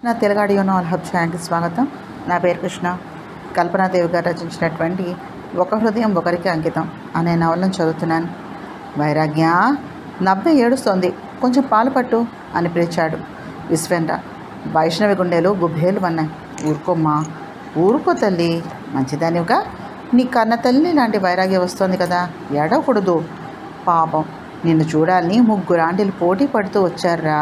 నా తెలుగాడి you know hub ఛానల్కి స్వాగతం నా పేరు కృష్ణ కల్పనాదేవి గారు రచించినటువంటి ఒక హృదయం ఒకరికి అంకితం అనే నవలను చదువుతున్నాను వైరాగ్య నవ్వే ఏడుస్తోంది కొంచెం పాలు పట్టు అని పిలిచాడు విశ్వేంద్ర వైష్ణవి గుండెలు గుబ్బేలు అన్నాయి ఊరుకోమ్మా ఊరుకో తల్లి మంచిదానివిగా నీ కన్న తల్లి లాంటి వైరాగ్యం వస్తోంది కదా ఏడవకూడదు పాపం నిన్ను చూడాలని ముగ్గురు ఆంటీలు పోటీ పడుతూ వచ్చారా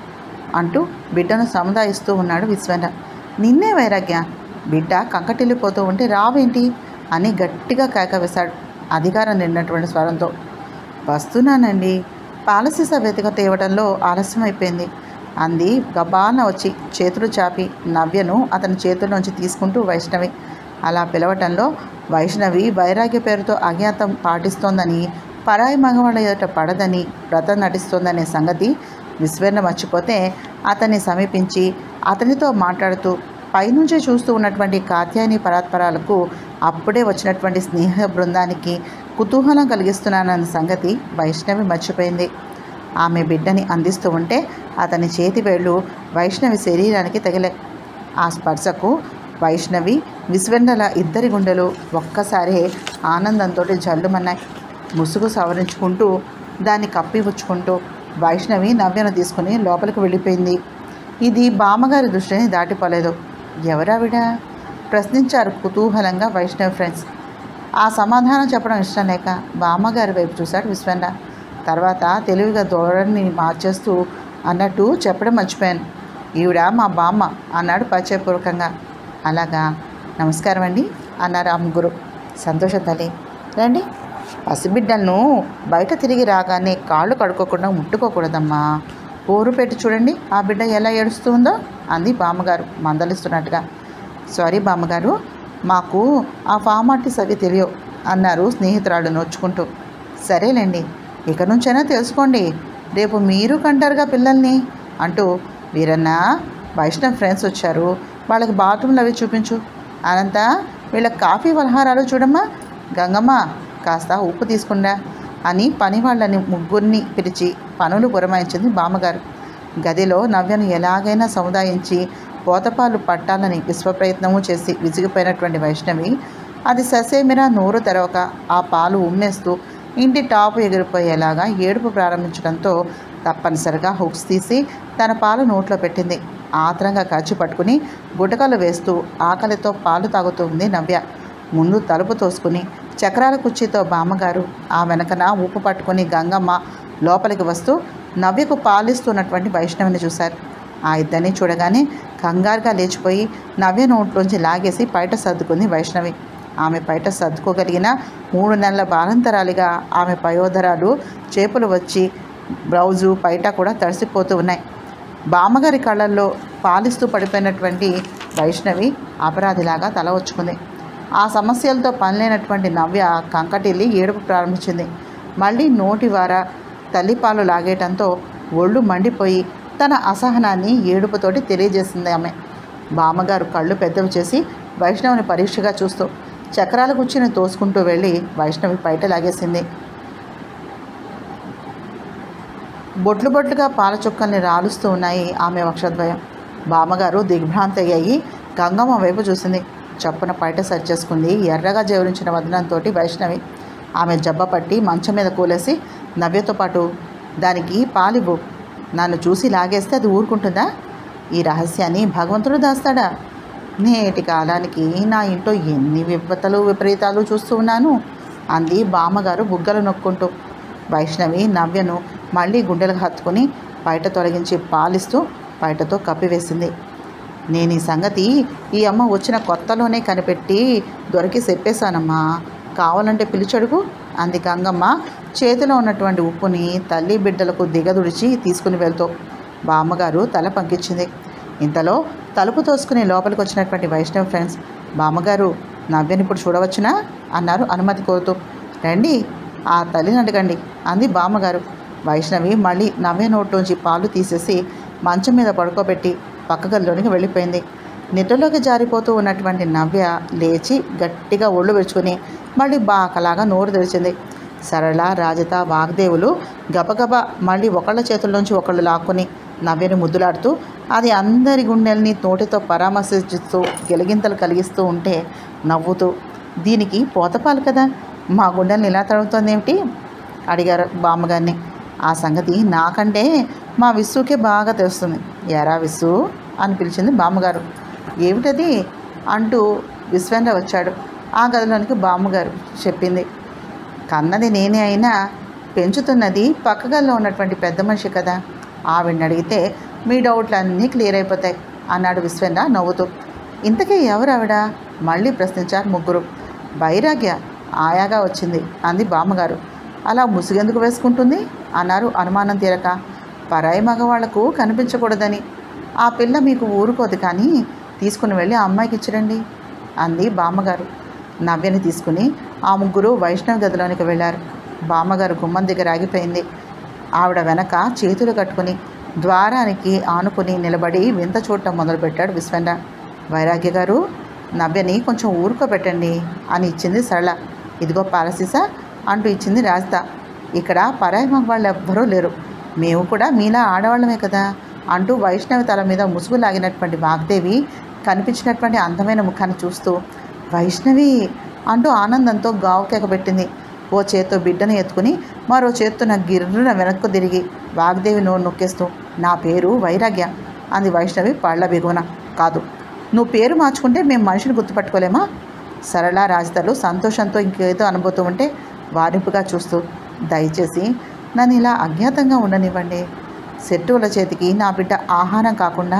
అంటూ బిడ్డను సముదాయిస్తూ ఉన్నాడు విశ్వన్న నిన్నే వైరాగ్య బిడ్డ కంకటిల్లిపోతూ ఉంటే రావేంటి అని గట్టిగా కేక వేశాడు అధికారం నిన్నటువంటి స్వరంతో వస్తున్నానండి పాలసీస వెతిక తేవడంలో ఆలస్యం అయిపోయింది అంది గబాన వచ్చి చేతులు చాపి నవ్యను అతని చేతుల్లోంచి తీసుకుంటూ వైష్ణవి అలా పిలవటంలో వైష్ణవి వైరాగ్య పేరుతో అజ్ఞాతం పాటిస్తోందని పరాయి మగవాళ్ళ ఎదుట పడదని వ్రతం నటిస్తోందనే సంగతి విశ్వర్ణ మర్చిపోతే అతన్ని సమీపించి అతనితో మాట్లాడుతూ పైనుంచే చూస్తూ ఉన్నటువంటి కాత్యాయని పరాత్పరాలకు అప్పుడే వచ్చినటువంటి స్నేహ బృందానికి కుతూహలం కలిగిస్తున్నానన్న సంగతి వైష్ణవి మర్చిపోయింది ఆమె బిడ్డని అందిస్తూ ఉంటే అతని చేతి వేళ్ళు వైష్ణవి శరీరానికి తగిలే ఆ స్పర్శకు వైష్ణవి విశ్వన్నల ఇద్దరి గుండెలు ఒక్కసారే ఆనందంతో జల్లుమన్నాయి ముసుగు సవరించుకుంటూ దాన్ని కప్పి పుచ్చుకుంటూ వైష్ణవి నవ్యను తీసుకుని లోపలికి వెళ్ళిపోయింది ఇది బామ్మగారి దృష్టిని దాటిపోలేదు ఎవరావిడ ప్రశ్నించారు కుతూహలంగా వైష్ణవి ఫ్రెండ్స్ ఆ సమాధానం చెప్పడం ఇష్టం లేక బామ్మగారి వైపు చూశాడు విశ్వన్న తర్వాత తెలివిగా ధోరణిని మార్చేస్తూ అన్నట్టు చెప్పడం మర్చిపోయాను ఈవిడ మా బామ్మ అన్నాడు పరిచయపూర్వకంగా అలాగా నమస్కారం అండి అన్నారు ఆ ముగ్గురు సంతోషం తల్లి రండి పసిబిడ్డలను బయట తిరిగి రాగానే కాళ్ళు కడుక్కోకుండా ముట్టుకోకూడదమ్మా ఊరు పెట్టి చూడండి ఆ బిడ్డ ఎలా ఏడుస్తుందో అంది బామ్మగారు మందలిస్తున్నట్టుగా సారీ బామ్మగారు మాకు ఆ ఫార్మాలిటీస్ అవి తెలియవు అన్నారు స్నేహితురాలు నోచుకుంటూ సరేలేండి ఇక నుంచైనా తెలుసుకోండి రేపు మీరు కంటారుగా పిల్లల్ని అంటూ వీరన్న వైష్ణవ్ ఫ్రెండ్స్ వచ్చారు వాళ్ళకి బాత్రూమ్లు అవి చూపించు అనంత వీళ్ళకి కాఫీ పలహారాలు చూడమ్మా గంగమ్మ కాస్త ఉప్పు తీసుకుండా అని పని వాళ్ళని ముగ్గురిని పిలిచి పనులు పురమాయించింది బామ్మగారు గదిలో నవ్యను ఎలాగైనా సముదాయించి పోతపాలు పట్టాలని విశ్వప్రయత్నము చేసి విసిగిపోయినటువంటి వైష్ణవి అది ససేమిరా నోరు తెరవక ఆ పాలు ఉమ్మేస్తూ ఇంటి టాపు ఎగిరిపోయేలాగా ఏడుపు ప్రారంభించడంతో తప్పనిసరిగా హుక్స్ తీసి తన పాలు నోట్లో పెట్టింది ఆత్రంగా ఖర్చు పట్టుకుని గుటకలు వేస్తూ ఆకలితో పాలు తాగుతుంది నవ్య ముందు తలుపు తోసుకుని చక్రాల కుర్చీతో బామ్మగారు ఆ వెనకన ఉప్పు పట్టుకుని గంగమ్మ లోపలికి వస్తూ నవ్యకు పాలిస్తున్నటువంటి వైష్ణవిని చూశారు ఆ ఇద్దరిని చూడగానే కంగారుగా లేచిపోయి నవ్య నోట్లోంచి లాగేసి బయట సర్దుకుంది వైష్ణవి ఆమె బయట సర్దుకోగలిగిన మూడు నెలల బాలంతరాలిగా ఆమె పయోధరాలు చేపలు వచ్చి బ్లౌజు పైట కూడా తడిసిపోతూ ఉన్నాయి బామ్మగారి కళ్ళల్లో పాలిస్తూ పడిపోయినటువంటి వైష్ణవి అపరాధిలాగా తల వచ్చుకుంది ఆ సమస్యలతో పనిలేనటువంటి నవ్య కంకటిల్లి ఏడుపు ప్రారంభించింది మళ్ళీ నోటి వార తల్లిపాలు లాగేయటంతో ఒళ్ళు మండిపోయి తన అసహనాన్ని ఏడుపుతోటి తెలియజేసింది ఆమె బామ్మగారు కళ్ళు పెద్దవి చేసి వైష్ణవిని పరీక్షగా చూస్తూ చక్రాల గుచ్చిని తోసుకుంటూ వెళ్ళి వైష్ణవి బయట లాగేసింది బొట్లు బొట్లుగా పాల చుక్కల్ని రాలుస్తూ ఉన్నాయి ఆమె వక్షద్వయం బామ్మగారు దిగ్భ్రాంతి అయ్యి గంగమ్మ వైపు చూసింది చప్పున బయట సరిచేసుకుంది ఎర్రగా జవరించిన వదనంతో వైష్ణవి ఆమె జబ్బ పట్టి మంచం మీద కూలేసి నవ్యతో పాటు దానికి పాలివ్వు నన్ను చూసి లాగేస్తే అది ఊరుకుంటుందా ఈ రహస్యాన్ని భగవంతుడు దాస్తాడా నేటి కాలానికి నా ఇంట్లో ఎన్ని విపత్తలు విపరీతాలు చూస్తూ ఉన్నాను అంది బామ్మగారు బుగ్గలు నొక్కుంటూ వైష్ణవి నవ్యను మళ్ళీ గుండెలకు హత్తుకుని బయట తొలగించి పాలిస్తూ బయటతో కప్పివేసింది నేను ఈ సంగతి ఈ అమ్మ వచ్చిన కొత్తలోనే కనిపెట్టి దొరికి చెప్పేశానమ్మా కావాలంటే పిలిచడుగు అంది గంగమ్మ చేతిలో ఉన్నటువంటి ఉప్పుని తల్లి బిడ్డలకు దిగదుడిచి తీసుకుని వెళ్తూ బామ్మగారు తల పంకించింది ఇంతలో తలుపు తోసుకుని లోపలికి వచ్చినటువంటి వైష్ణవ్ ఫ్రెండ్స్ బామ్మగారు నవ్యని ఇప్పుడు చూడవచ్చునా అన్నారు అనుమతి కోరుతూ రండి ఆ తల్లిని అడగండి అంది బామ్మగారు వైష్ణవి మళ్ళీ నవ్య నోట్లోంచి పాలు తీసేసి మంచం మీద పడుకోబెట్టి పక్క గదిలోనికి వెళ్ళిపోయింది నిద్రలోకి జారిపోతూ ఉన్నటువంటి నవ్య లేచి గట్టిగా ఒళ్ళు వెచ్చుకుని మళ్ళీ బాకలాగా నోరు తెరిచింది సరళ రాజత వాగ్దేవులు గబగబా మళ్ళీ ఒకళ్ళ చేతుల్లోంచి ఒకళ్ళు లాక్కుని నవ్యను ముద్దులాడుతూ అది అందరి గుండెల్ని తోటితో పరామర్శిస్తూ గెలిగింతలు కలిగిస్తూ ఉంటే నవ్వుతూ దీనికి పోతపాలు కదా మా గుండెల్ని ఇలా తడుగుతోంది ఏమిటి అడిగారు బామ్మగారిని ఆ సంగతి నాకంటే మా విస్సుకే బాగా తెలుస్తుంది ఎరా విస్సు అని పిలిచింది బామ్మగారు ఏమిటది అంటూ విశ్వేంద్ర వచ్చాడు ఆ గదిలోనికి బామ్మగారు చెప్పింది కన్నది నేనే అయినా పెంచుతున్నది పక్కగల్లో ఉన్నటువంటి పెద్ద మనిషి కదా ఆవిడని అడిగితే మీ డౌట్లు అన్నీ క్లియర్ అయిపోతాయి అన్నాడు విశ్వేంద్ర నవ్వుతూ ఇంతకీ ఎవరు ఆవిడ మళ్ళీ ప్రశ్నించారు ముగ్గురు వైరాగ్య ఆయాగా వచ్చింది అంది బామ్మగారు అలా ముసుగెందుకు వేసుకుంటుంది అన్నారు అనుమానం తీరక పరాయి మగవాళ్లకు కనిపించకూడదని ఆ పిల్ల మీకు ఊరుకోదు కానీ తీసుకుని వెళ్ళి ఆ అమ్మాయికి ఇచ్చిరండి అంది బామ్మగారు నవ్యని తీసుకుని ఆ ముగ్గురు వైష్ణవ్ గదిలోనికి వెళ్ళారు బామ్మగారు గుమ్మం దగ్గర ఆగిపోయింది ఆవిడ వెనక చేతులు కట్టుకుని ద్వారానికి ఆనుకుని నిలబడి వింత చూడటం మొదలుపెట్టాడు విశ్వేంద్ర వైరాగ్య గారు నవ్యని కొంచెం ఊరుకోబెట్టండి అని ఇచ్చింది సరళ ఇదిగో పాలసీసా అంటూ ఇచ్చింది రాజిత ఇక్కడ పరాయి మగవాళ్ళు ఎవ్వరూ లేరు మేము కూడా మీలా ఆడవాళ్ళమే కదా అంటూ వైష్ణవి తల మీద ముసుగు లాగినటువంటి వాగ్దేవి కనిపించినటువంటి అందమైన ముఖాన్ని చూస్తూ వైష్ణవి అంటూ ఆనందంతో గావు కేకబెట్టింది ఓ చేత్తో బిడ్డను ఎత్తుకుని మరో చేత్తో నా గిర్రున వెనక్కు తిరిగి వాగ్దేవి నోరు నొక్కేస్తూ నా పేరు వైరాగ్య అంది వైష్ణవి పళ్ళ బిగువన కాదు నువ్వు పేరు మార్చుకుంటే మేము మనిషిని గుర్తుపట్టుకోలేమా సరళ రాజితలు సంతోషంతో ఇంకేదో అనుభూతూ ఉంటే వారింపుగా చూస్తూ దయచేసి నన్ను ఇలా అజ్ఞాతంగా ఉండనివ్వండి శత్రువుల చేతికి నా బిడ్డ ఆహారం కాకుండా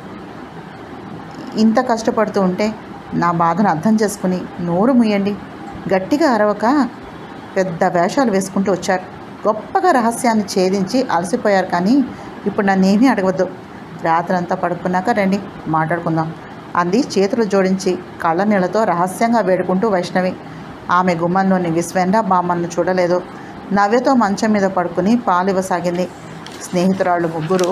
ఇంత కష్టపడుతూ ఉంటే నా బాధను అర్థం చేసుకుని నోరు ముయ్యండి గట్టిగా అరవక పెద్ద వేషాలు వేసుకుంటూ వచ్చారు గొప్పగా రహస్యాన్ని ఛేదించి అలసిపోయారు కానీ ఇప్పుడు నన్నేమీ అడగవద్దు రాత్రంతా పడుకున్నాక రండి మాట్లాడుకుందాం అంది చేతులు జోడించి కళ్ళ నీళ్ళతో రహస్యంగా వేడుకుంటూ వైష్ణవి ఆమె గుమ్మంలోని విశ్వేంద్ర బామ్మను చూడలేదు నవ్యతో మంచం మీద పడుకుని పాలు ఇవ్వసాగింది స్నేహితురాళ్ళు ముగ్గురు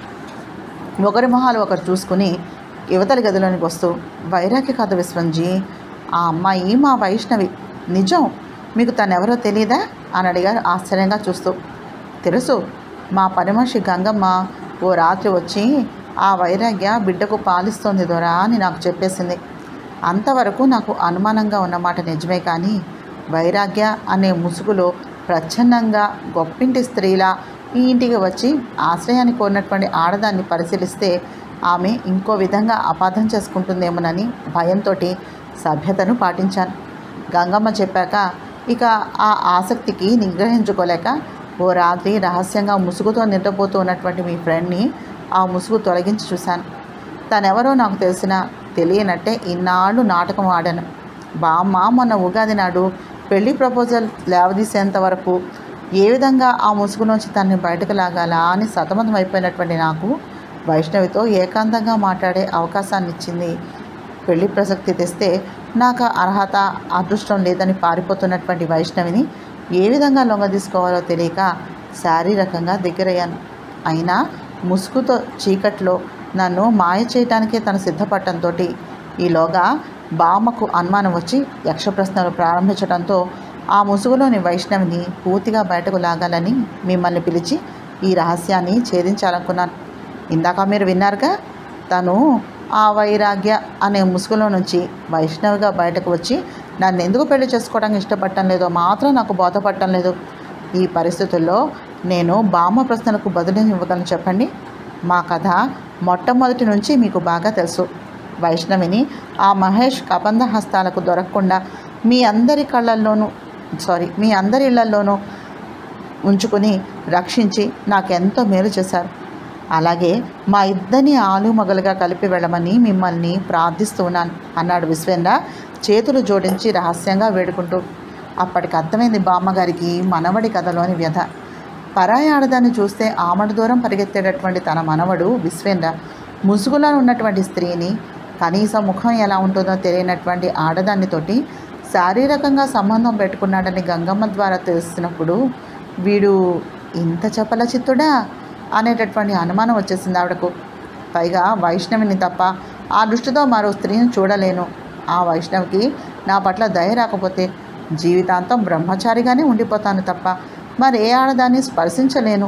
ఒకరి మొహాలు ఒకరు చూసుకుని యువతల గదిలోనికి వస్తూ వైరాగ్య కథ విశ్వంజీ ఆ అమ్మాయి మా వైష్ణవి నిజం మీకు తనెవరో తెలియదా అని అడిగారు ఆశ్చర్యంగా చూస్తూ తెలుసు మా పని మనిషి గంగమ్మ ఓ రాత్రి వచ్చి ఆ వైరాగ్య బిడ్డకు పాలిస్తోంది దొరా అని నాకు చెప్పేసింది అంతవరకు నాకు అనుమానంగా ఉన్నమాట నిజమే కానీ వైరాగ్య అనే ముసుగులో ప్రచ్ఛన్నంగా గొప్పింటి స్త్రీలా ఈ ఇంటికి వచ్చి ఆశ్రయాన్ని కోరినటువంటి ఆడదాన్ని పరిశీలిస్తే ఆమె ఇంకో విధంగా అపార్థం చేసుకుంటుందేమోనని భయంతో సభ్యతను పాటించాను గంగమ్మ చెప్పాక ఇక ఆ ఆసక్తికి నిగ్రహించుకోలేక ఓ రాత్రి రహస్యంగా ముసుగుతో నిద్రపోతూ ఉన్నటువంటి మీ ఫ్రెండ్ని ఆ ముసుగు తొలగించి చూశాను తనెవరో నాకు తెలిసిన తెలియనట్టే ఇన్నాళ్ళు నాటకం ఆడాను బామ్మ మొన్న ఉగాది నాడు పెళ్లి ప్రపోజల్ లేవదీసేంత వరకు ఏ విధంగా ఆ ముసుగులోంచి తనని బయటకు లాగాలా అని సతమతం అయిపోయినటువంటి నాకు వైష్ణవితో ఏకాంతంగా మాట్లాడే అవకాశాన్ని ఇచ్చింది పెళ్లి ప్రసక్తి తెస్తే నాకు అర్హత అదృష్టం లేదని పారిపోతున్నటువంటి వైష్ణవిని ఏ విధంగా లొంగ తీసుకోవాలో తెలియక శారీరకంగా దగ్గరయ్యాను అయినా ముసుగుతో చీకట్లో నన్ను మాయ చేయటానికే తను సిద్ధపడటంతో ఈలోగా బామ్మకు అనుమానం వచ్చి యక్ష ప్రశ్నలు ప్రారంభించడంతో ఆ ముసుగులోని వైష్ణవిని పూర్తిగా బయటకు లాగాలని మిమ్మల్ని పిలిచి ఈ రహస్యాన్ని ఛేదించాలనుకున్నాను ఇందాక మీరు విన్నారుగా తను ఆ వైరాగ్య అనే ముసుగులో నుంచి వైష్ణవిగా బయటకు వచ్చి నన్ను ఎందుకు పెళ్లి చేసుకోవడానికి ఇష్టపడటం లేదో మాత్రం నాకు బోధపడటం లేదు ఈ పరిస్థితుల్లో నేను బామ్మ ప్రశ్నలకు బదులు ఇవ్వగలను చెప్పండి మా కథ మొట్టమొదటి నుంచి మీకు బాగా తెలుసు వైష్ణవిని ఆ మహేష్ కబంధ హస్తాలకు దొరకకుండా మీ అందరి కళ్ళల్లోనూ సారీ మీ అందరి ఇళ్లల్లోనూ ఉంచుకుని రక్షించి నాకెంతో మేలు చేశారు అలాగే మా ఇద్దరిని ఆలుమగలుగా కలిపి వెళ్ళమని మిమ్మల్ని ప్రార్థిస్తున్నాను అన్నాడు విశ్వేంద్ర చేతులు జోడించి రహస్యంగా వేడుకుంటూ అప్పటికి అర్థమైంది బామ్మగారికి మనవడి కథలోని వ్యధ పరాయి ఆడదాన్ని చూస్తే ఆమడ దూరం పరిగెత్తేటటువంటి తన మనవడు విశ్వేంద్ర ముసుగులో ఉన్నటువంటి స్త్రీని కనీసం ముఖం ఎలా ఉంటుందో తెలియనటువంటి ఆడదానితోటి శారీరకంగా సంబంధం పెట్టుకున్నాడని గంగమ్మ ద్వారా తెలుస్తున్నప్పుడు వీడు ఇంత చపల చిత్తుడా అనేటటువంటి అనుమానం వచ్చేసింది ఆవిడకు పైగా వైష్ణవిని తప్ప ఆ దృష్టితో మరో స్త్రీని చూడలేను ఆ వైష్ణవికి నా పట్ల దయ రాకపోతే జీవితాంతం బ్రహ్మచారిగానే ఉండిపోతాను తప్ప మరి ఏ ఆడదాన్ని స్పర్శించలేను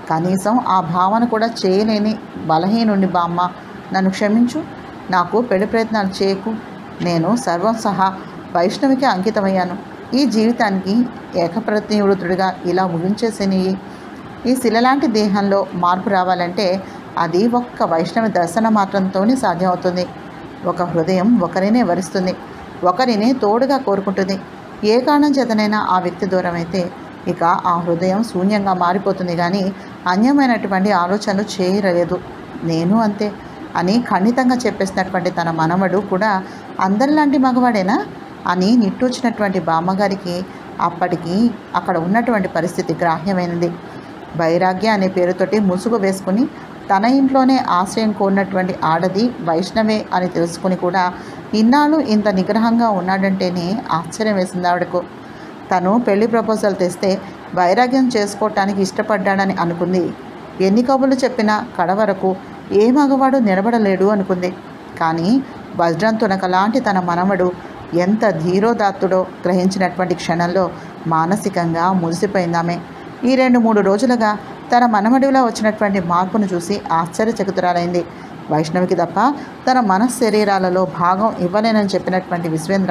కనీసం ఆ భావన కూడా చేయలేని బలహీనుండి బామ్మ నన్ను క్షమించు నాకు పెళ్లి ప్రయత్నాలు చేయకు నేను సర్వం సహా వైష్ణవికి అంకితమయ్యాను ఈ జీవితానికి ఏకప్రతివృతుడిగా ఇలా ముగించేసేని ఈ శిలలాంటి దేహంలో మార్పు రావాలంటే అది ఒక్క వైష్ణవి దర్శన మాత్రంతోనే సాధ్యమవుతుంది ఒక హృదయం ఒకరినే వరిస్తుంది ఒకరిని తోడుగా కోరుకుంటుంది ఏ కారణం చేతనైనా ఆ వ్యక్తి దూరం అయితే ఇక ఆ హృదయం శూన్యంగా మారిపోతుంది కానీ అన్యమైనటువంటి ఆలోచనలు చేయలేదు నేను అంతే అని ఖండితంగా చెప్పేసినటువంటి తన మనవడు కూడా అందరిలాంటి మగవాడేనా అని నిట్టూచినటువంటి బామ్మగారికి అప్పటికి అక్కడ ఉన్నటువంటి పరిస్థితి గ్రాహ్యమైనది వైరాగ్య అనే పేరుతోటి ముసుగు వేసుకుని తన ఇంట్లోనే ఆశ్రయం కోరినటువంటి ఆడది వైష్ణవే అని తెలుసుకుని కూడా ఇన్నాళ్ళు ఇంత నిగ్రహంగా ఉన్నాడంటేనే ఆశ్చర్యం వేసింది ఆవిడకు తను పెళ్లి ప్రపోజల్ తెస్తే వైరాగ్యం చేసుకోవటానికి ఇష్టపడ్డాడని అనుకుంది ఎన్ని కబుర్లు చెప్పినా కడ వరకు ఏ మగవాడు నిలబడలేడు అనుకుంది కానీ వజ్రం తునక లాంటి తన మనవడు ఎంత ధీరోదాత్తుడో గ్రహించినటువంటి క్షణంలో మానసికంగా మురిసిపోయిందామె ఈ రెండు మూడు రోజులుగా తన మనమడిలో వచ్చినటువంటి మార్పును చూసి ఆశ్చర్యచకితురాలైంది వైష్ణవికి తప్ప తన మనశ్శరీరాలలో భాగం ఇవ్వలేనని చెప్పినటువంటి విశ్వేంద్ర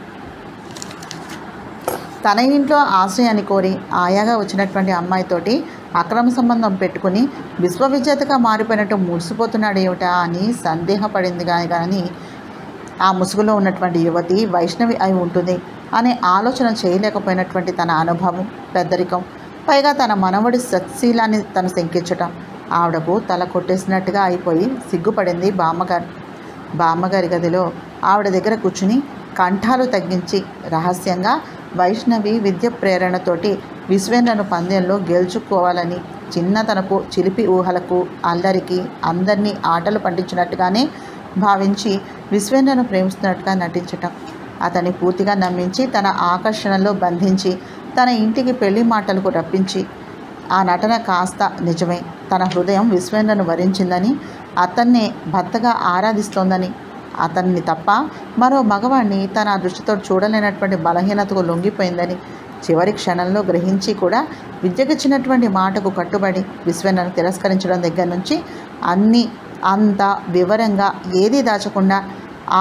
తన ఇంట్లో ఆశ్రయాన్ని కోరి ఆయాగా వచ్చినటువంటి అమ్మాయితోటి అక్రమ సంబంధం పెట్టుకుని విశ్వవిజేతగా మారిపోయినట్టు మురిసిపోతున్నాడు ఏమిటా అని సందేహపడింది కానీ కానీ ఆ ముసుగులో ఉన్నటువంటి యువతి వైష్ణవి అయి ఉంటుంది అనే ఆలోచన చేయలేకపోయినటువంటి తన అనుభవం పెద్దరికం పైగా తన మనవడి సత్శీలాన్ని తను శంకించటం ఆవిడకు తల కొట్టేసినట్టుగా అయిపోయి సిగ్గుపడింది బామ్మగారు బామ్మగారి గదిలో ఆవిడ దగ్గర కూర్చుని కంఠాలు తగ్గించి రహస్యంగా వైష్ణవి విద్య ప్రేరణతోటి విశ్వేంద్రను పందెంలో గెలుచుకోవాలని చిన్నతనపు చిలిపి ఊహలకు అల్లరికి అందరినీ ఆటలు పండించినట్టుగానే భావించి విశ్వేంద్రను ప్రేమిస్తున్నట్టుగా నటించటం అతన్ని పూర్తిగా నమ్మించి తన ఆకర్షణలో బంధించి తన ఇంటికి పెళ్లి మాటలకు రప్పించి ఆ నటన కాస్త నిజమే తన హృదయం విశ్వేంద్రను వరించిందని అతన్నే భర్తగా ఆరాధిస్తోందని అతన్ని తప్ప మరో మగవాణ్ణి తన దృష్టితో చూడలేనటువంటి బలహీనతకు లొంగిపోయిందని చివరి క్షణంలో గ్రహించి కూడా విద్యకిచ్చినటువంటి మాటకు కట్టుబడి విశ్వేంద్రను తిరస్కరించడం దగ్గర నుంచి అన్నీ అంత వివరంగా ఏదీ దాచకుండా ఆ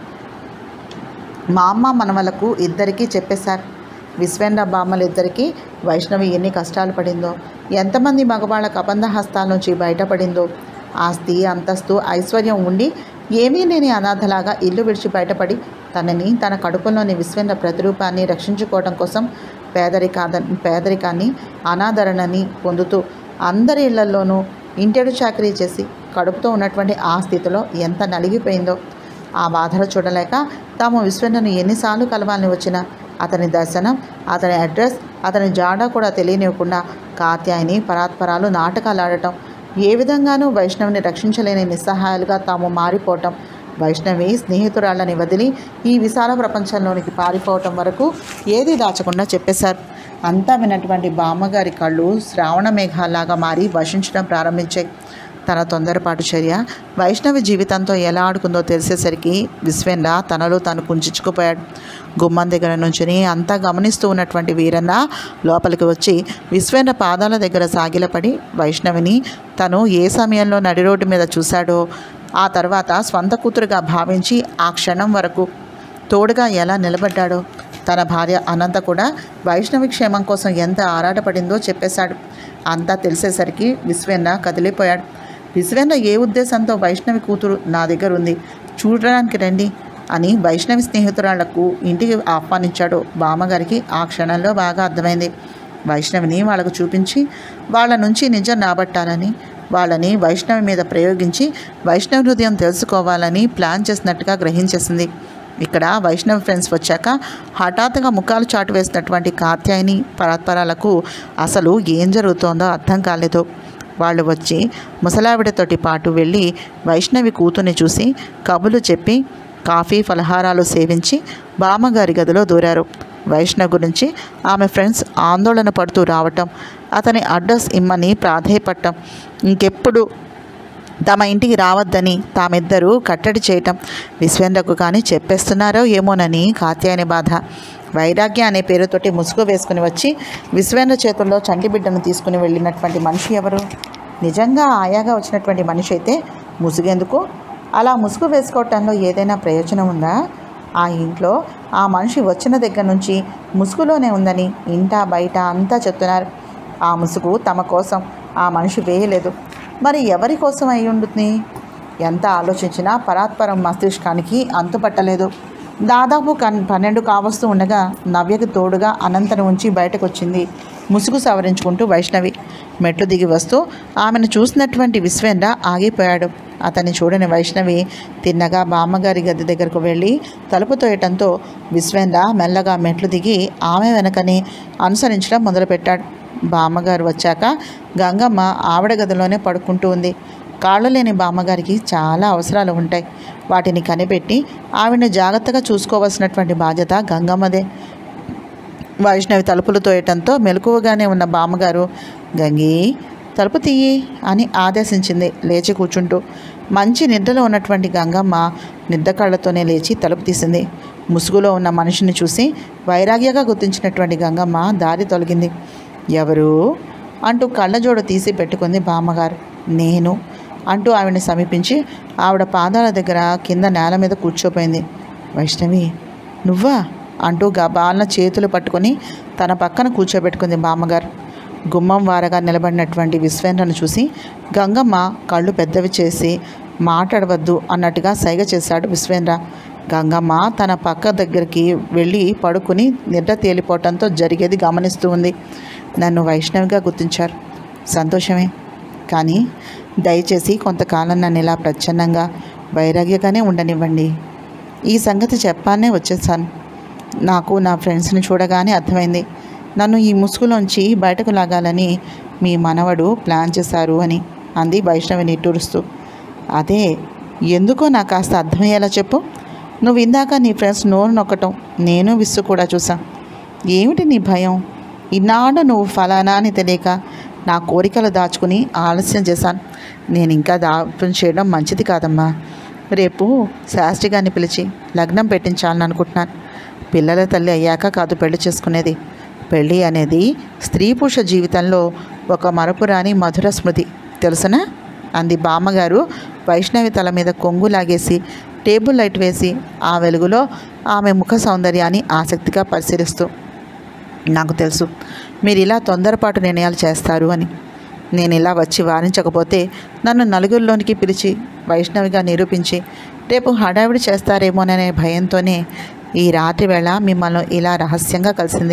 మా అమ్మ మనవలకు ఇద్దరికీ చెప్పేశారు విశ్వేంద్ర బామ్మలిద్దరికీ వైష్ణవి ఎన్ని కష్టాలు పడిందో ఎంతమంది మగవాళ్ళ కబంధ హస్తాల నుంచి బయటపడిందో ఆస్తి అంతస్తు ఐశ్వర్యం ఉండి ఏమీ లేని అనాథలాగా ఇల్లు విడిచి బయటపడి తనని తన కడుపులోని విశ్వేంద్ర ప్రతిరూపాన్ని రక్షించుకోవడం కోసం పేదరికాద పేదరికాన్ని అనాదరణని పొందుతూ అందరి ఇళ్లలోనూ ఇంటెడు చాకరీ చేసి కడుపుతో ఉన్నటువంటి ఆ స్థితిలో ఎంత నలిగిపోయిందో ఆ బాధలు చూడలేక తాము విశ్వేంద్రను ఎన్నిసార్లు కలవాలని వచ్చినా అతని దర్శనం అతని అడ్రస్ అతని జాడా కూడా తెలియనివ్వకుండా కాత్యాయని పరాత్పరాలు నాటకాలు ఆడటం ఏ విధంగానూ వైష్ణవిని రక్షించలేని నిస్సహాయాలుగా తాము మారిపోవటం వైష్ణవి స్నేహితురాళ్ళని వదిలి ఈ విశాల ప్రపంచంలోనికి పారిపోవటం వరకు ఏదీ దాచకుండా చెప్పేశారు అంతా విన్నటువంటి బామ్మగారి కళ్ళు శ్రావణ మేఘాలాగా మారి వర్షించడం ప్రారంభించాయి తన తొందరపాటు చర్య వైష్ణవి జీవితంతో ఎలా ఆడుకుందో తెలిసేసరికి విశ్వేంద్ర తనలో తాను కుంచుకుపోయాడు గుమ్మం దగ్గర నుంచుని అంతా గమనిస్తూ ఉన్నటువంటి వీరన్న లోపలికి వచ్చి విశ్వేంద్ర పాదాల దగ్గర సాగిలపడి వైష్ణవిని తను ఏ సమయంలో నడి రోడ్డు మీద చూశాడో ఆ తర్వాత స్వంత కూతురుగా భావించి ఆ క్షణం వరకు తోడుగా ఎలా నిలబడ్డాడో తన భార్య అనంత కూడా వైష్ణవి క్షేమం కోసం ఎంత ఆరాటపడిందో చెప్పేశాడు అంతా తెలిసేసరికి విశ్వేంద్ర కదిలిపోయాడు విశ్వేంద్ర ఏ ఉద్దేశంతో వైష్ణవి కూతురు నా దగ్గర ఉంది చూడడానికి రండి అని వైష్ణవి స్నేహితురాళ్లకు ఇంటికి ఆహ్వానించాడు బామ్మగారికి ఆ క్షణంలో బాగా అర్థమైంది వైష్ణవిని వాళ్ళకు చూపించి వాళ్ళ నుంచి నిజం రాబట్టాలని వాళ్ళని వైష్ణవి మీద ప్రయోగించి వైష్ణవ హృదయం తెలుసుకోవాలని ప్లాన్ చేసినట్టుగా గ్రహించేసింది ఇక్కడ వైష్ణవ్ ఫ్రెండ్స్ వచ్చాక హఠాత్తుగా ముఖాలు చాటు వేసినటువంటి కాత్యాయని పరాత్పరాలకు అసలు ఏం జరుగుతోందో అర్థం కాలేదు వాళ్ళు వచ్చి ముసలావిడతోటి పాటు వెళ్ళి వైష్ణవి కూతుర్ని చూసి కబులు చెప్పి కాఫీ ఫలహారాలు సేవించి బామ్మగారి గదిలో దూరారు వైష్ణవ్ గురించి ఆమె ఫ్రెండ్స్ ఆందోళన పడుతూ రావటం అతని అడ్రస్ ఇమ్మని ప్రాధేయపడటం ఇంకెప్పుడు తమ ఇంటికి రావద్దని తామిద్దరూ కట్టడి చేయటం విశ్వేంద్రకు కానీ చెప్పేస్తున్నారో ఏమోనని కాత్యాయని బాధ వైరాగ్య అనే పేరుతోటి ముసుగు వేసుకుని వచ్చి విశ్వేంద్ర చేతుల్లో చంటి బిడ్డను తీసుకుని వెళ్ళినటువంటి మనిషి ఎవరు నిజంగా ఆయాగా వచ్చినటువంటి మనిషి అయితే ముసుగెందుకు అలా ముసుగు వేసుకోవటంలో ఏదైనా ప్రయోజనం ఉందా ఆ ఇంట్లో ఆ మనిషి వచ్చిన దగ్గర నుంచి ముసుగులోనే ఉందని ఇంట బయట అంతా చెప్తున్నారు ఆ ముసుగు తమ కోసం ఆ మనిషి వేయలేదు మరి ఎవరి కోసం అయి ఉంటుంది ఎంత ఆలోచించినా పరాత్పరం మస్తిష్కానికి అంతుపట్టలేదు దాదాపు కన్ పన్నెండు కావస్తూ ఉండగా నవ్యకు తోడుగా అనంతను ఉంచి బయటకు వచ్చింది ముసుగు సవరించుకుంటూ వైష్ణవి మెట్లు దిగి వస్తూ ఆమెను చూసినటువంటి విశ్వేంద్ర ఆగిపోయాడు అతన్ని చూడని వైష్ణవి తిన్నగా బామ్మగారి గది దగ్గరకు వెళ్ళి తలుపు తోయటంతో విశ్వేంద్ర మెల్లగా మెట్లు దిగి ఆమె వెనకని అనుసరించడం మొదలుపెట్టాడు బామ్మగారు వచ్చాక గంగమ్మ ఆవిడ గదిలోనే పడుకుంటూ ఉంది కాళ్ళు లేని బామ్మగారికి చాలా అవసరాలు ఉంటాయి వాటిని కనిపెట్టి ఆవిడని జాగ్రత్తగా చూసుకోవాల్సినటువంటి బాధ్యత గంగమ్మదే వైష్ణవి తలుపులు తోయటంతో మెలకువగానే ఉన్న బామ్మగారు గంగి తలుపు తీయి అని ఆదేశించింది లేచి కూర్చుంటూ మంచి నిద్రలో ఉన్నటువంటి గంగమ్మ నిద్ర కళ్ళతోనే లేచి తలుపు తీసింది ముసుగులో ఉన్న మనిషిని చూసి వైరాగ్యగా గుర్తించినటువంటి గంగమ్మ దారి తొలగింది ఎవరు అంటూ కళ్ళజోడు తీసి పెట్టుకుంది బామ్మగారు నేను అంటూ ఆవిడని సమీపించి ఆవిడ పాదాల దగ్గర కింద నేల మీద కూర్చోపోయింది వైష్ణవి నువ్వా అంటూ గబాలన చేతులు పట్టుకొని తన పక్కన కూర్చోబెట్టుకుంది బామ్మగారు గుమ్మం వారగా నిలబడినటువంటి విశ్వేంద్రను చూసి గంగమ్మ కళ్ళు పెద్దవి చేసి మాట్లాడవద్దు అన్నట్టుగా సైగ చేశాడు విశ్వేంద్ర గంగమ్మ తన పక్క దగ్గరికి వెళ్ళి పడుకుని నిద్ర తేలిపోవటంతో జరిగేది గమనిస్తూ ఉంది నన్ను వైష్ణవిగా గుర్తించారు సంతోషమే కానీ దయచేసి కొంతకాలం నన్ను ఇలా ప్రచ్ఛన్నంగా వైరాగ్యగానే ఉండనివ్వండి ఈ సంగతి చెప్పానే వచ్చేసాను నాకు నా ఫ్రెండ్స్ని చూడగానే అర్థమైంది నన్ను ఈ ముసుగులోంచి బయటకు లాగాలని మీ మనవడు ప్లాన్ చేశారు అని అంది వైష్ణవి నిట్టూరుస్తూ అదే ఎందుకో నాకు కాస్త అర్థమయ్యేలా చెప్పు నువ్వు ఇందాక నీ ఫ్రెండ్స్ నోరు నొక్కటం నేను విస్సు కూడా చూసా ఏమిటి నీ భయం ఇన్నాళ్ళు నువ్వు ఫలానా అని తెలియక నా కోరికలు దాచుకుని ఆలస్యం చేశాను నేను ఇంకా దాపం చేయడం మంచిది కాదమ్మా రేపు శాస్త్రి గారిని పిలిచి లగ్నం పెట్టించాలని అనుకుంటున్నాను పిల్లల తల్లి అయ్యాక కాదు పెళ్లి చేసుకునేది పెళ్ళి అనేది స్త్రీ పురుష జీవితంలో ఒక మరపురాని మధుర స్మృతి తెలుసునా అంది బామ్మగారు వైష్ణవి తల మీద కొంగు లాగేసి టేబుల్ లైట్ వేసి ఆ వెలుగులో ఆమె ముఖ సౌందర్యాన్ని ఆసక్తిగా పరిశీలిస్తూ నాకు తెలుసు మీరు ఇలా తొందరపాటు నిర్ణయాలు చేస్తారు అని నేను ఇలా వచ్చి వారించకపోతే నన్ను నలుగురిలోనికి పిలిచి వైష్ణవిగా నిరూపించి రేపు హడావిడి చేస్తారేమోననే భయంతోనే ఈ రాత్రి వేళ మిమ్మల్ని ఇలా రహస్యంగా కలిసింది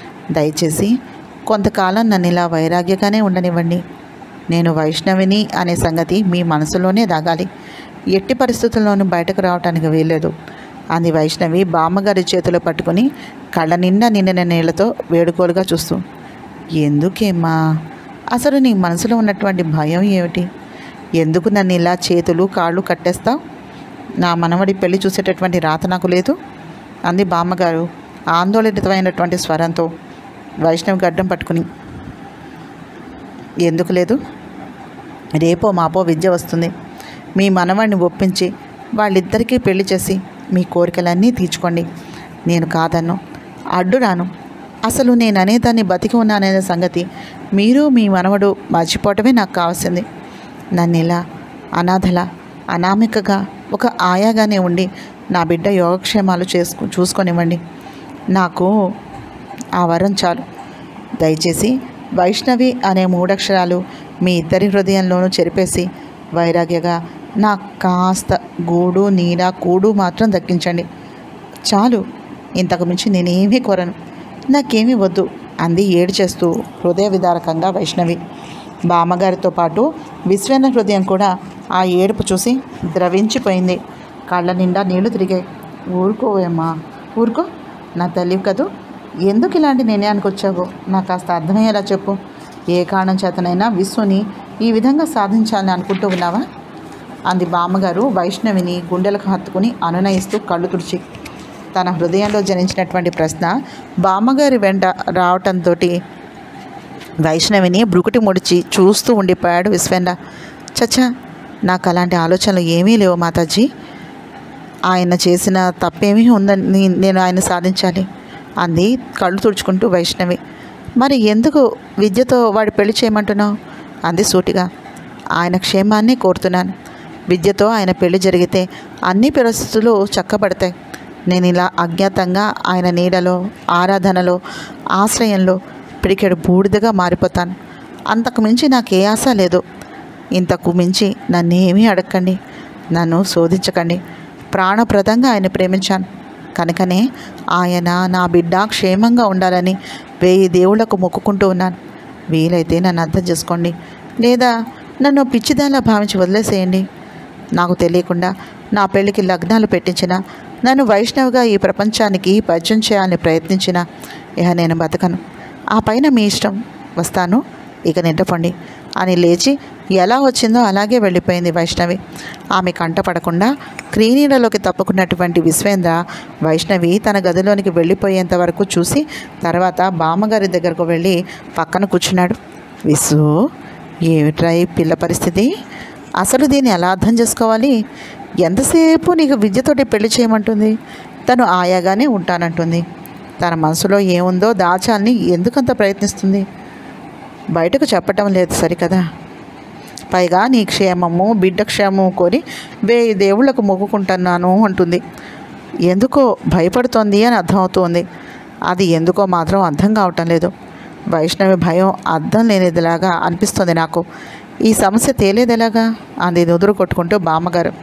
దయచేసి కొంతకాలం నన్ను ఇలా వైరాగ్యగానే ఉండనివ్వండి నేను వైష్ణవిని అనే సంగతి మీ మనసులోనే దాగాలి ఎట్టి పరిస్థితుల్లోనూ బయటకు రావటానికి వీల్లేదు అంది వైష్ణవి బామ్మగారి చేతిలో పట్టుకుని కళ్ళ నిండా నిండిన నీళ్లతో వేడుకోలుగా చూస్తూ ఎందుకేమ్మా అసలు నీ మనసులో ఉన్నటువంటి భయం ఏమిటి ఎందుకు నన్ను ఇలా చేతులు కాళ్ళు కట్టేస్తావు నా మనవడి పెళ్లి చూసేటటువంటి రాత నాకు లేదు అంది బామ్మగారు ఆందోళనితమైనటువంటి స్వరంతో వైష్ణవి గడ్డం పట్టుకుని ఎందుకు లేదు రేపో మాపో విద్య వస్తుంది మీ మనవాడిని ఒప్పించి వాళ్ళిద్దరికీ పెళ్లి చేసి మీ కోరికలన్నీ తీర్చుకోండి నేను కాదన్ను అడ్డు రాను అసలు నేను అనేదాన్ని బతికి ఉన్నాననే సంగతి మీరు మీ మనవడు మర్చిపోవటమే నాకు కావాల్సింది నన్ను ఇలా అనాథల అనామికగా ఒక ఆయాగానే ఉండి నా బిడ్డ యోగక్షేమాలు చేసుకు చూసుకొనివ్వండి నాకు ఆ వరం చాలు దయచేసి వైష్ణవి అనే మూడక్షరాలు మీ ఇద్దరి హృదయంలోనూ చెరిపేసి వైరాగ్యగా నాకు కాస్త గూడు నీడ కూడు మాత్రం దక్కించండి చాలు ఇంతకు మించి నేనేమీ కోరను నాకేమీ వద్దు అంది ఏడు చేస్తూ హృదయ విదారకంగా వైష్ణవి బామ్మగారితో పాటు విశ్వేంద్ర హృదయం కూడా ఆ ఏడుపు చూసి ద్రవించిపోయింది కళ్ళ నిండా నీళ్లు తిరిగాయి ఊరుకోవేమ్మా ఊరుకో నా తల్లి కదూ ఎందుకు ఇలాంటి నిర్ణయానికి వచ్చావో నాకు కాస్త అర్థమయ్యేలా చెప్పు ఏ కారణం చేతనైనా విశ్వని ఈ విధంగా సాధించాలని అనుకుంటూ ఉన్నావా అంది బామ్మగారు వైష్ణవిని గుండెలకు హత్తుకుని అనునయిస్తూ కళ్ళు తుడిచి తన హృదయంలో జనించినటువంటి ప్రశ్న బామ్మగారి వెంట రావటంతో వైష్ణవిని బ్రుకుటి ముడిచి చూస్తూ ఉండిపోయాడు విశ్వేంద్ర చచ్చా నాకు అలాంటి ఆలోచనలు ఏమీ లేవు మాతాజీ ఆయన చేసిన తప్పేమీ ఉందని నేను ఆయన సాధించాలి అంది కళ్ళు తుడుచుకుంటూ వైష్ణవి మరి ఎందుకు విద్యతో వాడి పెళ్లి చేయమంటున్నావు అంది సూటిగా ఆయన క్షేమాన్ని కోరుతున్నాను విద్యతో ఆయన పెళ్లి జరిగితే అన్ని పరిస్థితులు చక్కబడతాయి నేను ఇలా అజ్ఞాతంగా ఆయన నీడలో ఆరాధనలో ఆశ్రయంలో పిడికెడు బూడిదగా మారిపోతాను అంతకు మించి నాకు ఏ ఆశ లేదు ఇంతకు మించి నన్నేమీ అడగండి నన్ను శోధించకండి ప్రాణప్రదంగా ఆయన ప్రేమించాను కనుకనే ఆయన నా బిడ్డ క్షేమంగా ఉండాలని వెయ్యి దేవుళ్లకు మొక్కుకుంటూ ఉన్నాను వీలైతే నన్ను అర్థం చేసుకోండి లేదా నన్ను పిచ్చిదాలా భావించి వదిలేసేయండి నాకు తెలియకుండా నా పెళ్ళికి లగ్నాలు పెట్టించిన నన్ను వైష్ణవిగా ఈ ప్రపంచానికి పరిచయం చేయాలని ప్రయత్నించిన ఇక నేను బతకను ఆ పైన మీ ఇష్టం వస్తాను ఇక నిద్రపండి అని లేచి ఎలా వచ్చిందో అలాగే వెళ్ళిపోయింది వైష్ణవి ఆమె కంట పడకుండా క్రీనీడలోకి తప్పుకున్నటువంటి విశ్వేంద్ర వైష్ణవి తన గదిలోనికి వెళ్ళిపోయేంత వరకు చూసి తర్వాత బామ్మగారి దగ్గరకు వెళ్ళి పక్కన కూర్చున్నాడు విసు ఏమిట్రా ఈ పిల్ల పరిస్థితి అసలు దీన్ని ఎలా అర్థం చేసుకోవాలి ఎంతసేపు నీకు విద్యతోటి పెళ్లి చేయమంటుంది తను ఆయాగానే ఉంటానంటుంది తన మనసులో ఏముందో దాచాలని ఎందుకంత ప్రయత్నిస్తుంది బయటకు చెప్పటం లేదు సరికదా పైగా నీ క్షేమము బిడ్డ క్షేమము కోరి వేయి దేవుళ్లకు మొక్కుకుంటున్నాను అంటుంది ఎందుకో భయపడుతోంది అని అర్థమవుతోంది అది ఎందుకో మాత్రం అర్థం కావటం లేదు వైష్ణవి భయం అర్థం లేనిదిలాగా అనిపిస్తుంది నాకు ఈ సమస్య తేలేదెలాగా అంది నుదురు కొట్టుకుంటూ బామ్మగారు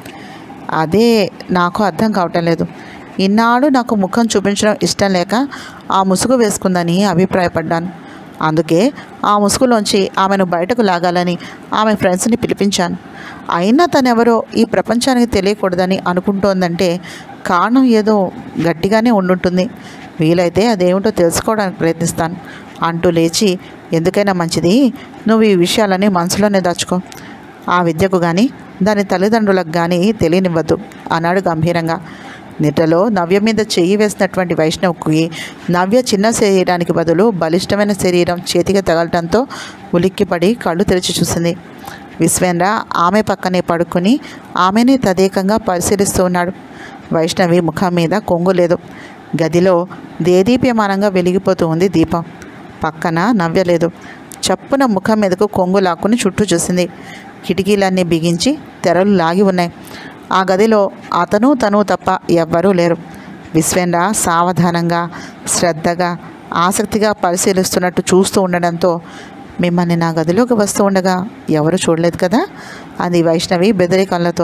అదే నాకు అర్థం కావటం లేదు ఇన్నాళ్ళు నాకు ముఖం చూపించడం ఇష్టం లేక ఆ ముసుగు వేసుకుందని అభిప్రాయపడ్డాను అందుకే ఆ ముసుగులోంచి ఆమెను బయటకు లాగాలని ఆమె ఫ్రెండ్స్ని పిలిపించాను అయినా తనెవరో ఈ ప్రపంచానికి తెలియకూడదని అనుకుంటోందంటే కారణం ఏదో గట్టిగానే ఉండుంటుంది వీలైతే అదేమిటో తెలుసుకోవడానికి ప్రయత్నిస్తాను అంటూ లేచి ఎందుకైనా మంచిది నువ్వు ఈ విషయాలని మనసులోనే దాచుకో ఆ విద్యకు కానీ దాని తల్లిదండ్రులకు కానీ తెలియనివ్వద్దు అన్నాడు గంభీరంగా నిద్రలో నవ్య మీద చెయ్యి వేసినటువంటి వైష్ణవ్కి నవ్య చిన్న శరీరానికి బదులు బలిష్టమైన శరీరం చేతికి తగలటంతో ఉలిక్కిపడి కళ్ళు తెరిచి చూసింది విశ్వేంద్ర ఆమె పక్కనే పడుకొని ఆమెనే తదేకంగా పరిశీలిస్తూ ఉన్నాడు వైష్ణవి ముఖం మీద కొంగు లేదు గదిలో దేదీప్యమానంగా వెలిగిపోతూ ఉంది దీపం పక్కన నవ్య లేదు చప్పున ముఖం మీదకు కొంగు లాక్కుని చుట్టూ చూసింది కిటికీలన్నీ బిగించి తెరలు లాగి ఉన్నాయి ఆ గదిలో అతను తను తప్ప ఎవ్వరూ లేరు విశ్వేంద్ర సావధానంగా శ్రద్ధగా ఆసక్తిగా పరిశీలిస్తున్నట్టు చూస్తూ ఉండడంతో మిమ్మల్ని నా గదిలోకి వస్తూ ఉండగా ఎవరు చూడలేదు కదా అది వైష్ణవి బెదిరి కళ్ళతో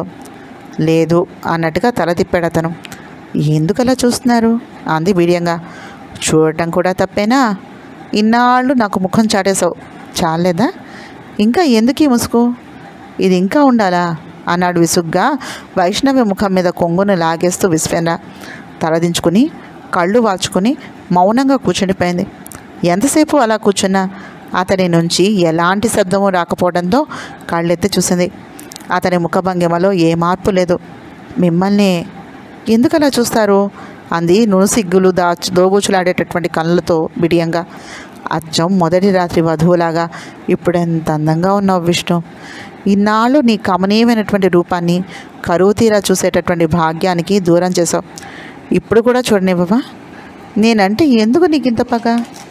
లేదు అన్నట్టుగా తల తిప్పాడు అతను ఎందుకలా చూస్తున్నారు అంది బిడియంగా చూడటం కూడా తప్పేనా ఇన్నాళ్ళు నాకు ముఖం చాటేశావు చాలేదా ఇంకా ఎందుకు ఈ ముసుగు ఇది ఇంకా ఉండాలా అన్నాడు విసుగ్గా వైష్ణవి ముఖం మీద కొంగును లాగేస్తూ విశ్వేంద్ర తలదించుకుని కళ్ళు వాల్చుకుని మౌనంగా కూర్చుండిపోయింది ఎంతసేపు అలా కూర్చున్నా అతని నుంచి ఎలాంటి శబ్దము రాకపోవడంతో కళ్ళెత్తి చూసింది అతని ముఖభంగిమలో ఏ మార్పు లేదు మిమ్మల్ని ఎందుకు అలా చూస్తారు అంది నునుసిగ్గులు దాచు దోబూచులాడేటటువంటి కళ్ళతో బిడియంగా అచ్చం మొదటి రాత్రి వధువులాగా ఇప్పుడెంత అందంగా ఉన్నావు విష్ణు ఇన్నాళ్ళు నీ కమనీయమైనటువంటి రూపాన్ని కరువు తీరా చూసేటటువంటి భాగ్యానికి దూరం చేసావు ఇప్పుడు కూడా చూడనివ్వవా నేనంటే ఎందుకు నీకు ఇంత పగ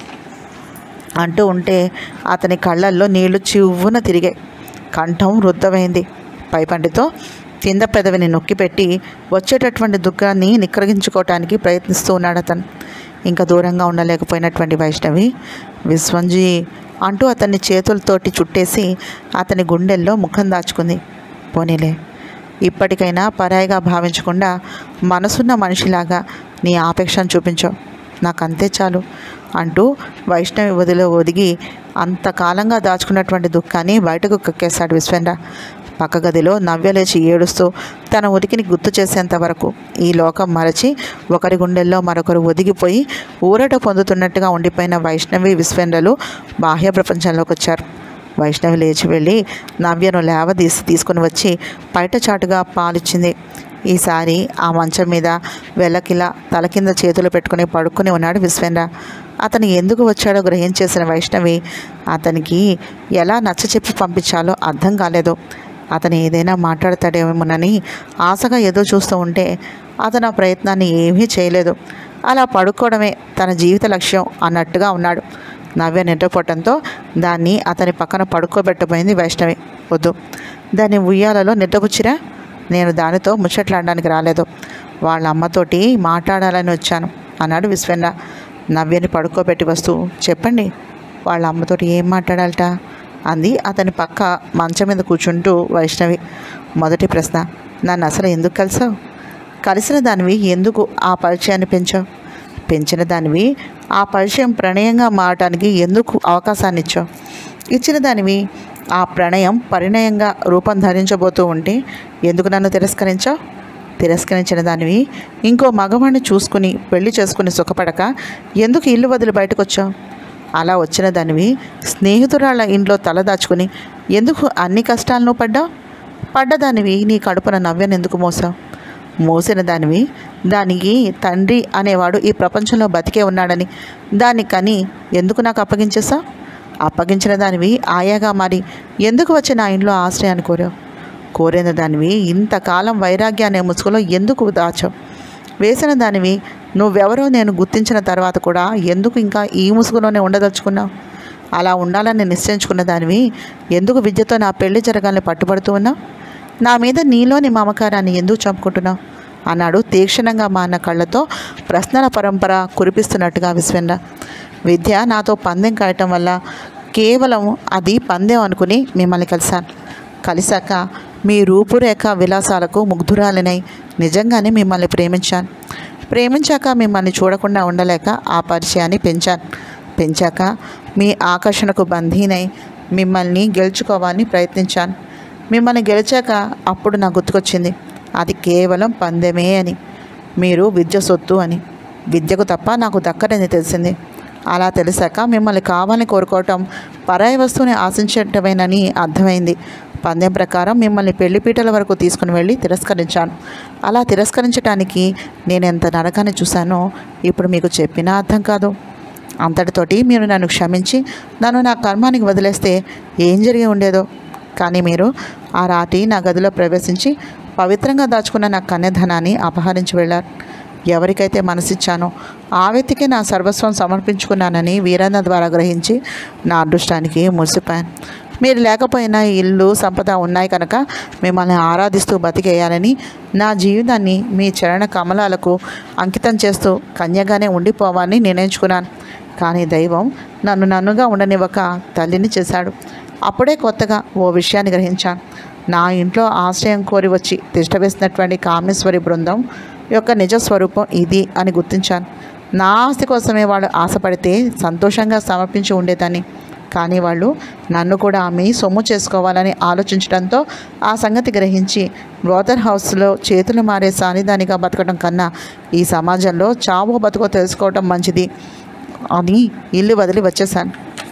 అంటూ ఉంటే అతని కళ్ళల్లో నీళ్లు చివ్వున తిరిగాయి కంఠం వృద్ధమైంది పైపంటితో కింద పెదవిని నొక్కిపెట్టి వచ్చేటటువంటి దుఃఖాన్ని నిక్కరగించుకోవటానికి ప్రయత్నిస్తూ ఉన్నాడు అతను ఇంకా దూరంగా ఉండలేకపోయినటువంటి వైష్ణవి విశ్వంజీ అంటూ అతన్ని చేతులతోటి చుట్టేసి అతని గుండెల్లో ముఖం దాచుకుంది పోనీలే ఇప్పటికైనా పరాయిగా భావించకుండా మనసున్న మనిషిలాగా నీ ఆపేక్షను చూపించావు నాకు అంతే చాలు అంటూ వైష్ణవి వదిలో ఒదిగి అంతకాలంగా దాచుకున్నటువంటి దుఃఖాన్ని బయటకు కక్కేశాడు విశ్వేంద్ర పక్క గదిలో నవ్య లేచి ఏడుస్తూ తన ఉనికిని గుర్తు చేసేంత వరకు ఈ లోకం మరచి ఒకరి గుండెల్లో మరొకరు ఒదిగిపోయి ఊరట పొందుతున్నట్టుగా ఉండిపోయిన వైష్ణవి విశ్వేంద్రలు బాహ్య ప్రపంచంలోకి వచ్చారు వైష్ణవి లేచి వెళ్ళి నవ్యను లేవదీసి తీసుకుని వచ్చి బయట చాటుగా పాలిచ్చింది ఈసారి ఆ మంచం మీద వెల్లకిలా తల కింద చేతులు పెట్టుకుని పడుకుని ఉన్నాడు విశ్వేంద్ర అతను ఎందుకు వచ్చాడో గ్రహించేసిన వైష్ణవి అతనికి ఎలా నచ్చ చెప్పి పంపించాలో అర్థం కాలేదు అతను ఏదైనా మాట్లాడతాడేమోనని ఆశగా ఎదురు చూస్తూ ఉంటే అతను ఆ ప్రయత్నాన్ని ఏమీ చేయలేదు అలా పడుకోవడమే తన జీవిత లక్ష్యం అన్నట్టుగా ఉన్నాడు నవ్య నిద్రపోవటంతో దాన్ని అతని పక్కన పడుకోబెట్టబోయింది వైష్ణవి వద్దు దాన్ని ఉయ్యాలలో నిద్రపుచ్చిరా నేను దానితో ముచ్చట్లాడడానికి రాలేదు వాళ్ళ అమ్మతోటి మాట్లాడాలని వచ్చాను అన్నాడు విశ్వన్న నవ్యని పడుకోబెట్టి వస్తూ చెప్పండి వాళ్ళ అమ్మతోటి ఏం మాట్లాడాలట అంది అతని పక్క మంచం మీద కూర్చుంటూ వైష్ణవి మొదటి ప్రశ్న నన్ను అసలు ఎందుకు కలిసావు కలిసిన దానివి ఎందుకు ఆ పరిచయాన్ని పెంచావు పెంచిన దానివి ఆ పరిచయం ప్రణయంగా మారటానికి ఎందుకు అవకాశాన్ని ఇచ్చావు ఇచ్చిన దానివి ఆ ప్రణయం పరిణయంగా రూపం ధరించబోతూ ఉంటే ఎందుకు నన్ను తిరస్కరించావు తిరస్కరించిన దానివి ఇంకో మగవాడిని చూసుకుని పెళ్లి చేసుకుని సుఖపడక ఎందుకు ఇల్లు వదిలి బయటకు వచ్చావు అలా వచ్చిన దానివి స్నేహితురాళ్ళ ఇంట్లో తలదాచుకుని ఎందుకు అన్ని కష్టాలను పడ్డావు పడ్డదానివి నీ కడుపున నవ్యను ఎందుకు మోసావు మోసిన దానివి దానికి తండ్రి అనేవాడు ఈ ప్రపంచంలో బతికే ఉన్నాడని దాన్ని కని ఎందుకు నాకు అప్పగించేసావు అప్పగించిన దానివి ఆయాగా మారి ఎందుకు వచ్చి నా ఇంట్లో ఆశ్రయాన్ని కోరావు కోరిన దానివి ఇంతకాలం వైరాగ్యాన్ని ముసుగులో ఎందుకు దాచావు వేసిన దానివి నువ్వెవరో నేను గుర్తించిన తర్వాత కూడా ఎందుకు ఇంకా ఈ ముసుగులోనే ఉండదలుచుకున్నావు అలా ఉండాలని నిశ్చయించుకున్న దానివి ఎందుకు విద్యతో నా పెళ్లి జరగాలని పట్టుబడుతూ ఉన్నావు నా మీద నీలోని మమకారాన్ని ఎందుకు చంపుకుంటున్నావు అన్నాడు తీక్షణంగా మా అన్న కళ్ళతో ప్రశ్నల పరంపర కురిపిస్తున్నట్టుగా విశ్వన్న విద్య నాతో పందెం కాయటం వల్ల కేవలం అది పందెం అనుకుని మిమ్మల్ని కలిశాను కలిశాక మీ రూపురేఖ విలాసాలకు ముగ్ధురాలినై నిజంగానే మిమ్మల్ని ప్రేమించాను ప్రేమించాక మిమ్మల్ని చూడకుండా ఉండలేక ఆ పరిచయాన్ని పెంచాను పెంచాక మీ ఆకర్షణకు బంధీనై మిమ్మల్ని గెలుచుకోవాలని ప్రయత్నించాను మిమ్మల్ని గెలిచాక అప్పుడు నాకు గుర్తుకొచ్చింది అది కేవలం పందెమే అని మీరు విద్య సొత్తు అని విద్యకు తప్ప నాకు దక్కదని తెలిసింది అలా తెలిసాక మిమ్మల్ని కావాలని కోరుకోవటం పరాయి వస్తువుని ఆశించటమేనని అర్థమైంది పందెం ప్రకారం మిమ్మల్ని పెళ్లిపీటల వరకు తీసుకుని వెళ్ళి తిరస్కరించాను అలా తిరస్కరించడానికి నేను ఎంత నరకాన్ని చూశానో ఇప్పుడు మీకు చెప్పినా అర్థం కాదు అంతటితోటి మీరు నన్ను క్షమించి నన్ను నా కర్మానికి వదిలేస్తే ఏం జరిగి ఉండేదో కానీ మీరు ఆ రాత్రి నా గదిలో ప్రవేశించి పవిత్రంగా దాచుకున్న నా కన్యధనాన్ని అపహరించి వెళ్ళారు ఎవరికైతే మనసిచ్చానో ఆ వ్యక్తికి నా సర్వస్వం సమర్పించుకున్నానని వీరన్న ద్వారా గ్రహించి నా అదృష్టానికి మురిసిపోయాను మీరు లేకపోయినా ఇల్లు సంపద ఉన్నాయి కనుక మిమ్మల్ని ఆరాధిస్తూ బతికేయాలని నా జీవితాన్ని మీ చరణ కమలాలకు అంకితం చేస్తూ కన్యగానే ఉండిపోవాలని నిర్ణయించుకున్నాను కానీ దైవం నన్ను నన్నుగా ఉండనివ్వక తల్లిని చేశాడు అప్పుడే కొత్తగా ఓ విషయాన్ని గ్రహించాను నా ఇంట్లో ఆశ్రయం కోరి వచ్చి తిష్టవేసినటువంటి కామేశ్వరి బృందం యొక్క నిజ స్వరూపం ఇది అని గుర్తించాను నా ఆస్తి కోసమే వాళ్ళు ఆశపడితే సంతోషంగా సమర్పించి ఉండేదాన్ని కానీ వాళ్ళు నన్ను కూడా ఆమె సొమ్ము చేసుకోవాలని ఆలోచించడంతో ఆ సంగతి గ్రహించి బ్రోదర్ హౌస్లో చేతులు మారే సానిదానిగా బతకడం కన్నా ఈ సమాజంలో చావో బతుకో తెలుసుకోవడం మంచిది అని ఇల్లు వదిలి వచ్చేసాను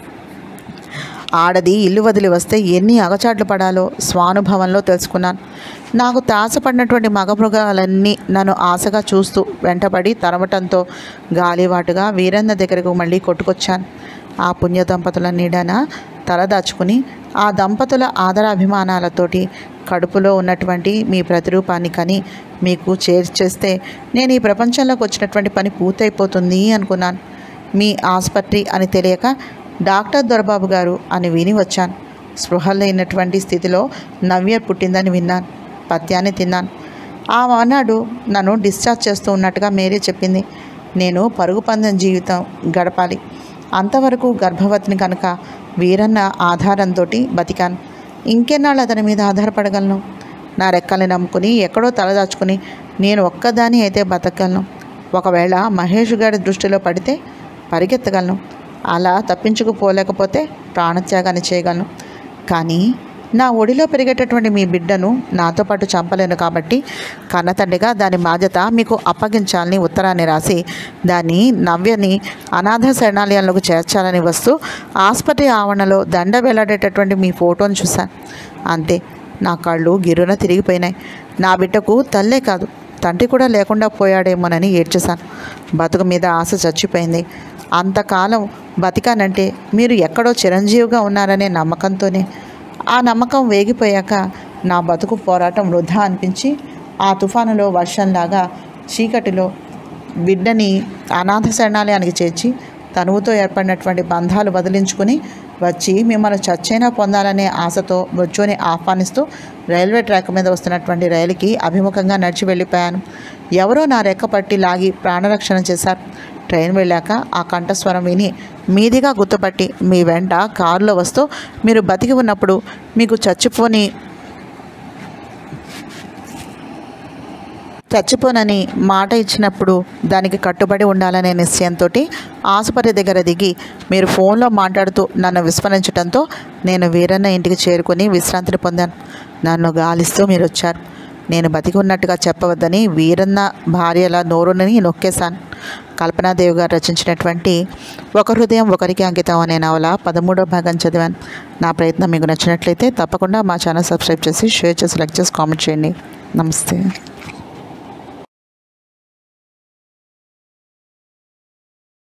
ఆడది ఇల్లు వదిలి వస్తే ఎన్ని అగచాట్లు పడాలో స్వానుభవంలో తెలుసుకున్నాను నాకు తాసపడినటువంటి మగమృగాలన్నీ నన్ను ఆశగా చూస్తూ వెంటబడి తరమటంతో గాలివాటుగా వీరన్న దగ్గరకు మళ్ళీ కొట్టుకొచ్చాను ఆ పుణ్య దంపతుల నీడన తలదాచుకుని ఆ దంపతుల ఆదరాభిమానాలతోటి కడుపులో ఉన్నటువంటి మీ ప్రతిరూపాన్ని కని మీకు చేర్చేస్తే నేను ఈ ప్రపంచంలోకి వచ్చినటువంటి పని పూర్తయిపోతుంది అనుకున్నాను మీ ఆసుపత్రి అని తెలియక డాక్టర్ దొరబాబు గారు అని విని వచ్చాను స్పృహ లేనటువంటి స్థితిలో నవ్య పుట్టిందని విన్నాను పత్యాన్ని తిన్నాను ఆ ఆనాడు నన్ను డిశ్చార్జ్ చేస్తూ ఉన్నట్టుగా మేరీ చెప్పింది నేను పరుగు పందెం జీవితం గడపాలి అంతవరకు గర్భవతిని కనుక వీరన్న ఆధారంతో బతికాను ఇంకెన్నాళ్ళు అతని మీద ఆధారపడగలను నా రెక్కల్ని నమ్ముకుని ఎక్కడో తలదాచుకుని నేను ఒక్కదాని అయితే బతకగలను ఒకవేళ మహేష్ గారి దృష్టిలో పడితే పరిగెత్తగలను అలా తప్పించుకుపోలేకపోతే ప్రాణత్యాగాన్ని చేయగలను కానీ నా ఒడిలో పెరిగేటటువంటి మీ బిడ్డను నాతో పాటు చంపలేను కాబట్టి కన్నతండ్రిగా దాని బాధ్యత మీకు అప్పగించాలని ఉత్తరాన్ని రాసి దాన్ని నవ్యని అనాథ శరణాలయంలోకి చేర్చాలని వస్తూ ఆసుపత్రి ఆవరణలో దండ వేలాడేటటువంటి మీ ఫోటోని చూశాను అంతే నా కళ్ళు గిరున తిరిగిపోయినాయి నా బిడ్డకు తల్లే కాదు తండ్రి కూడా లేకుండా పోయాడేమోనని ఏడ్చేశాను బతుకు మీద ఆశ చచ్చిపోయింది అంతకాలం బతికానంటే మీరు ఎక్కడో చిరంజీవిగా ఉన్నారనే నమ్మకంతోనే ఆ నమ్మకం వేగిపోయాక నా బతుకు పోరాటం వృధా అనిపించి ఆ తుఫానులో వర్షంలాగా చీకటిలో బిడ్డని అనాథ శరణాలయానికి చేర్చి తనువుతో ఏర్పడినటువంటి బంధాలు వదిలించుకుని వచ్చి మిమ్మల్ని చచ్చైనా పొందాలనే ఆశతో మృత్యుని ఆహ్వానిస్తూ రైల్వే ట్రాక్ మీద వస్తున్నటువంటి రైలుకి అభిముఖంగా నడిచి వెళ్ళిపోయాను ఎవరో నా రెక్క పట్టి లాగి ప్రాణరక్షణ చేశారు ట్రైన్ వెళ్ళాక ఆ కంఠస్వరం విని మీదిగా గుర్తుపట్టి మీ వెంట కారులో వస్తూ మీరు బతికి ఉన్నప్పుడు మీకు చచ్చిపోని చచ్చిపోనని మాట ఇచ్చినప్పుడు దానికి కట్టుబడి ఉండాలనే నిశ్చయంతో ఆసుపత్రి దగ్గర దిగి మీరు ఫోన్లో మాట్లాడుతూ నన్ను విస్మరించడంతో నేను వీరన్న ఇంటికి చేరుకుని విశ్రాంతిని పొందాను నన్ను గాలిస్తూ మీరు వచ్చారు నేను బతికి ఉన్నట్టుగా చెప్పవద్దని వీరన్న భార్యల నోరుని నొక్కేశాను కల్పనాదేవి గారు రచించినటువంటి ఒక హృదయం ఒకరికి అంకితం అనే నవల పదమూడో భాగం చదివాను నా ప్రయత్నం మీకు నచ్చినట్లయితే తప్పకుండా మా ఛానల్ సబ్స్క్రైబ్ చేసి షేర్ చేసి లైక్ చేసి కామెంట్ చేయండి నమస్తే